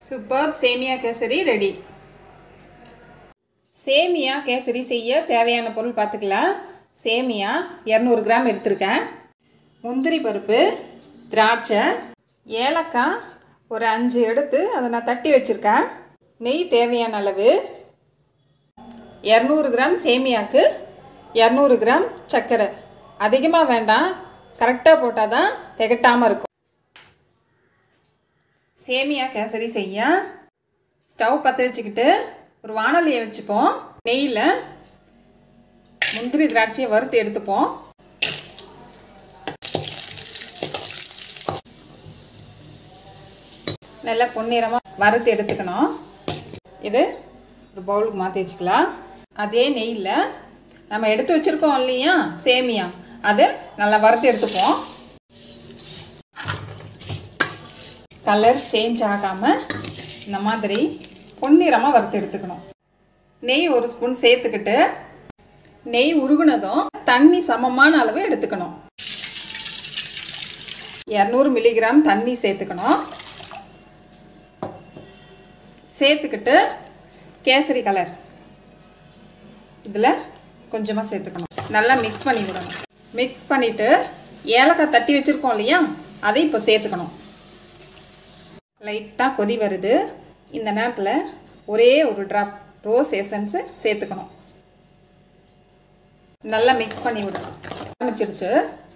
super சேமியா kesari ready சேமியா கேசரி செய்ய தேவையான பொருள் பார்த்துக்கலாம் சேமியா இரநூறு கிராம் எடுத்திருக்கேன் முந்திரி பருப்பு திராட்சை ஏலக்காய் ஒரு அஞ்சு எடுத்து அதை நான் தட்டி வச்சுருக்கேன் நெய் தேவையான அளவு இரநூறு கிராம் சேமியாவுக்கு இரநூறு கிராம் சர்க்கரை அதிகமாக வேண்டாம் கரெக்டாக போட்டால் தான் திகட்டாமல் இருக்கும் சேமியா கேசரி செய்ய ஸ்டவ் பற்ற வச்சுக்கிட்டு ஒரு வானலியை வச்சுப்போம் நெய்யில் முந்திரி திராட்சையை வறுத்து எடுத்துப்போம் நல்லா பொன்னிறமாக வறுத்து எடுத்துக்கணும் இது ஒரு பவுலுக்கு மாற்றி வச்சுக்கலாம் அதே நெய்யில் நம்ம எடுத்து வச்சுருக்கோம் இல்லையா சேமியா அதை நல்லா வறுத்து எடுத்துப்போம் கலர் சேஞ்ச் ஆகாமல் இந்த மாதிரி பொன்னிறமாக வறுத்து எடுத்துக்கணும் நெய் ஒரு ஸ்பூன் சேர்த்துக்கிட்டு நெய் உருகுனதும் தண்ணி சமமான அளவு எடுத்துக்கணும் இரநூறு மில்லிகிராம் தண்ணி சேர்த்துக்கணும் சேர்த்துக்கிட்டு கேசரி கலர் இதில் கொஞ்சமாக சேர்த்துக்கணும் நல்லா மிக்ஸ் பண்ணி விடணும் மிக்ஸ் பண்ணிவிட்டு ஏலக்காய் தட்டி வச்சுருக்கோம் இல்லையா அதை இப்போ சேர்த்துக்கணும் லைட்டாக கொதி வருது இந்த நேரத்தில் ஒரே ஒரு ட்ராப் ரோஸ் எசன்ஸு சேர்த்துக்கணும் நல்லா மிக்ஸ் பண்ணி விடணும் ஆரம்பிச்சிடுச்சு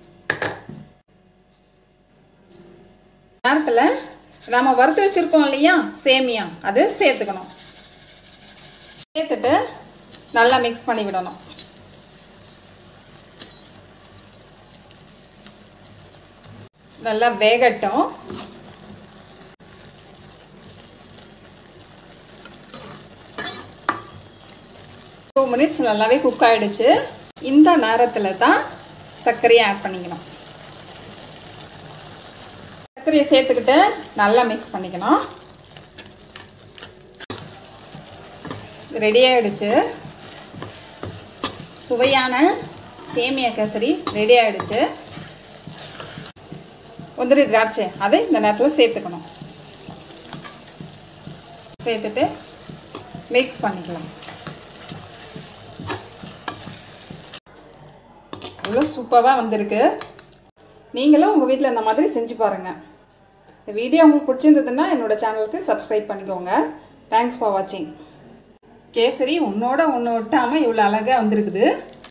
நேரத்தில் நம்ம வறுத்து வச்சுருக்கோம் இல்லையா சேமியா அது சேர்த்துக்கணும் சேர்த்துட்டு நல்லா மிக்ஸ் பண்ணி விடணும் நல்லா வேகட்டும் டூ மினிட்ஸ் நல்லாவே குக் ஆகிடுச்சு இந்த நேரத்தில் தான் சர்க்கரையை ஆட் பண்ணிக்கணும் சர்க்கரையை சேர்த்துக்கிட்டு நல்லா மிக்ஸ் பண்ணிக்கணும் ரெடி ஆகிடுச்சு சுவையான சேமியா கேசரி ரெடி ஆகிடுச்சு முந்திரி திராட்சை அதை இந்த நேரத்தில் சேர்த்துக்கணும் சேர்த்துட்டு மிக்ஸ் பண்ணிக்கலாம் இவ்வளோ சூப்பராக வந்திருக்கு நீங்களும் உங்கள் வீட்டில் இந்த மாதிரி செஞ்சு பாருங்கள் இந்த வீடியோ உங்களுக்கு பிடிச்சிருந்ததுன்னா என்னோடய சேனலுக்கு சப்ஸ்கிரைப் பண்ணிக்கோங்க தேங்க்ஸ் ஃபார் வாட்சிங் கேசரி உன்னோட ஒன்று ஒட்டாமல் இவ்வளோ அழகாக வந்திருக்குது